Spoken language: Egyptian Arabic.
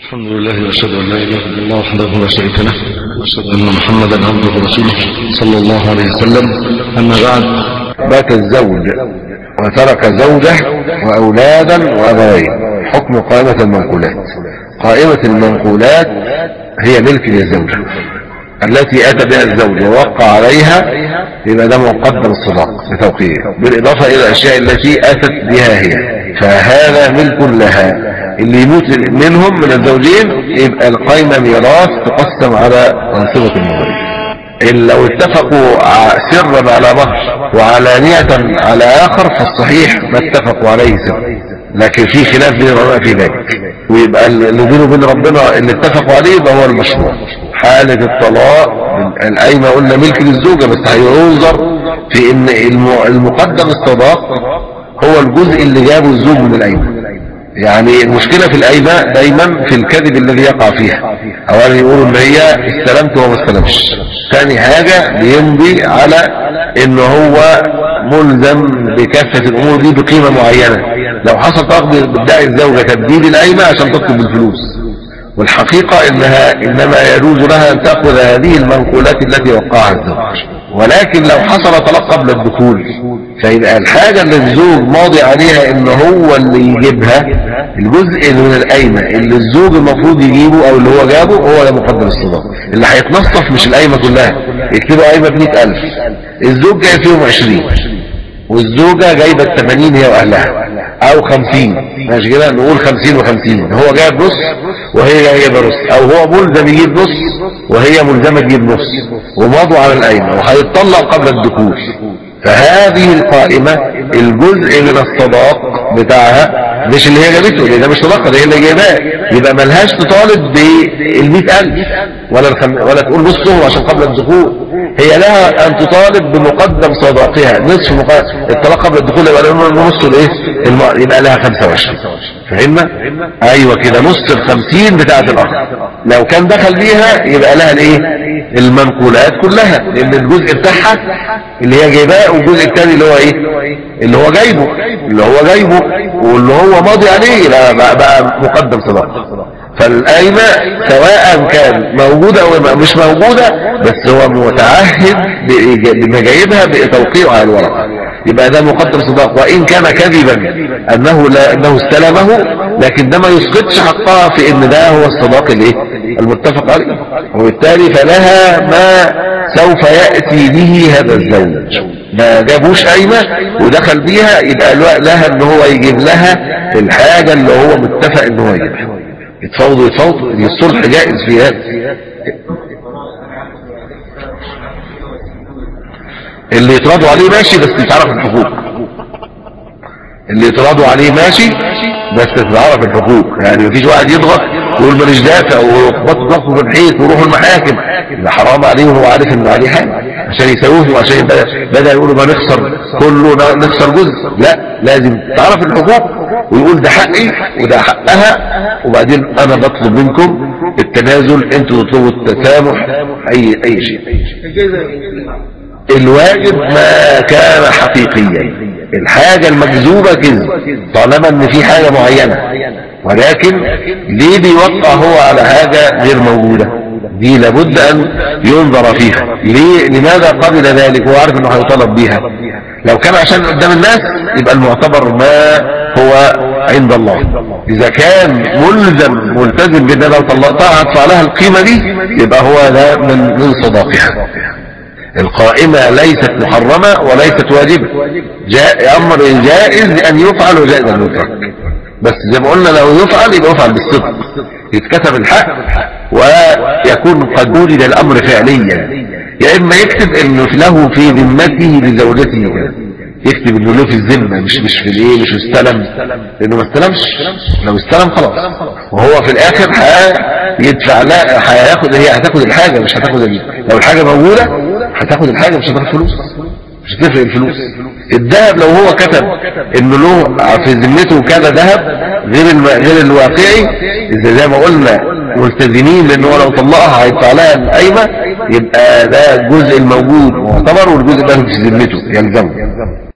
الحمد لله واشهد ان لا اله الا الله وحده لا شريك له واشهد ان محمدا عبده ورسوله صلى الله عليه وسلم اما بعد مات الزوج وترك زوجه واولادا وابوين حكم قائمة المنقولات قائمة المنقولات هي ملك للزوجة التي اتى بها الزوج ووقع عليها يبقى ده مقدم الصداق بتوقيعه بالاضافة الى الاشياء التي اتت بها هي فهذا ملك لها اللي يموت منهم من الزوجين يبقى القايمة ميراث تقسم على أنصبة المغرب إن لو اتفقوا سرا على مهر وعلانية على آخر فالصحيح ما اتفقوا عليه سرا لكن في خلاف بين العلماء في ذلك ويبقى اللي بينه وبين ربنا اللي اتفقوا عليه يبقى هو المشروع حالة الطلاق القايمة قلنا ملك للزوجة بس هينظر في ان المقدم الصداق هو الجزء اللي جابه الزوج من القايمة يعني المشكلة في الأيماء دايما في الكذب الذي يقع فيها أولا يقولوا ان هي استلمت وما استلمش ثاني حاجة بيمضي على ان هو ملزم بكافة الامور دي بقيمة معينة لو حصل تاخد بدعي الزوجة تبديل الأيمة عشان تطلب الفلوس والحقيقة انها انما يجوز لها ان تأخذ هذه المنقولات التي وقعها الزوج ولكن لو حصل طلاق قبل الدخول فيبقى الحاجة اللي الزوج ماضي عليها ان هو اللي يجيبها الجزء من القايمة اللي الزوج المفروض يجيبه او اللي هو جابه هو اللي مقدم الصداق اللي هيتنصف مش القايمة كلها يكتبوا قايمة ب ألف الزوج جايب فيهم 20 والزوجة جايبة 80 هي واهلها او 50 ماشي كده نقول 50 و50 هو جايب نص وهي جايبه نص او هو ملزم يجيب نص وهي ملزمه تجيب نص ومضوا على القايمه وهيتطلق قبل الدخول فهذه القائمة الجزء من الصداق بتاعها مش اللي هي جابته لان ده مش صداقة ده هي اللي جايباه يبقى ملهاش تطالب بال ألف ولا الخم... ولا تقول نصه عشان قبل الدخول هي لها ان تطالب بمقدم صداقها نصف مقدم الطلاق قبل الدخول يبقى لها نص الايه الم... يبقى لها 25 فهمنا ايوه كده نص ال 50 بتاعه الاخ لو كان دخل بيها يبقى لها الايه المنقولات كلها لان الجزء بتاعها اللي هي جايباه والجزء الثاني اللي هو ايه اللي هو جايبه اللي هو جايبه واللي هو ماضي عليه بقى, بقى مقدم صداقه فالقايمة سواء كان موجودة او مش موجودة بس هو متعهد بما جايبها بتوقيعه على الورقة يبقى ده مقدم صداق وإن كان كذبا أنه, لا أنه استلمه لكن ده ما يسقطش حقها في أن ده هو الصداق الايه المتفق عليه وبالتالي فلها ما سوف يأتي به هذا الزوج ما جابوش قايمة ودخل بيها يبقى لها ان هو يجيب لها الحاجة اللي هو متفق ان هو يجيبها يتفاوضوا يتفاوضوا الصلح جائز في هذا اللي يتراضوا عليه ماشي بس يتعرف الحقوق اللي يتراضوا عليه ماشي بس تتعرف الحقوق يعني مفيش واحد يضغط ويقول ماليش دافع ويخبطوا ضغطه في الحيط ويروحوا المحاكم ده حرام عليه وهو عارف انه عليه حاجه عشان يسووه وعشان بدا يقولوا ما نخسر كله نخسر جزء لا لازم تعرف الحقوق ويقول ده حقي وده حقها وبعدين انا بطلب منكم التنازل انتوا تطلبوا التسامح اي اي شيء الواجب ما كان حقيقيا الحاجة المجذوبة كذب طالما ان في حاجة معينة ولكن ليه بيوقع هو على حاجة غير موجودة دي لابد ان ينظر فيها ليه لماذا قبل ذلك هو عارف انه هيطالب بيها لو كان عشان قدام الناس يبقى المعتبر ما هو عند الله اذا كان ملزم ملتزم بان لو طلقتها هدفع لها القيمة دي يبقى هو ده من من صداقها القائمة ليست محرمة وليست واجبة جاء امر جائز ان يفعل وجائز ان يترك بس زي ما قلنا لو يفعل يبقى يفعل بالصدق يتكتب الحق ويكون قد ولد الامر فعليا يا اما يكتب انه له في ذمته لزوجته يكتب انه له في الذمه مش مش في الايه مش استلم لانه ما استلمش لو استلم خلاص وهو في الاخر هيدفع لا هياخد هي هتاخد الحاجه مش هتاخد لو الحاجه موجوده هتاخد الحاجه مش هتاخد فلوس مش هتفرق الفلوس الذهب لو هو كتب انه له في ذمته كذا ذهب غير الم... غير الواقعي اذا زي ما قلنا ملتزمين لان هو لو طلقها هيدفع لها القايمه يبقى ده الجزء الموجود معتبر والجزء ده في ذمته يلزمه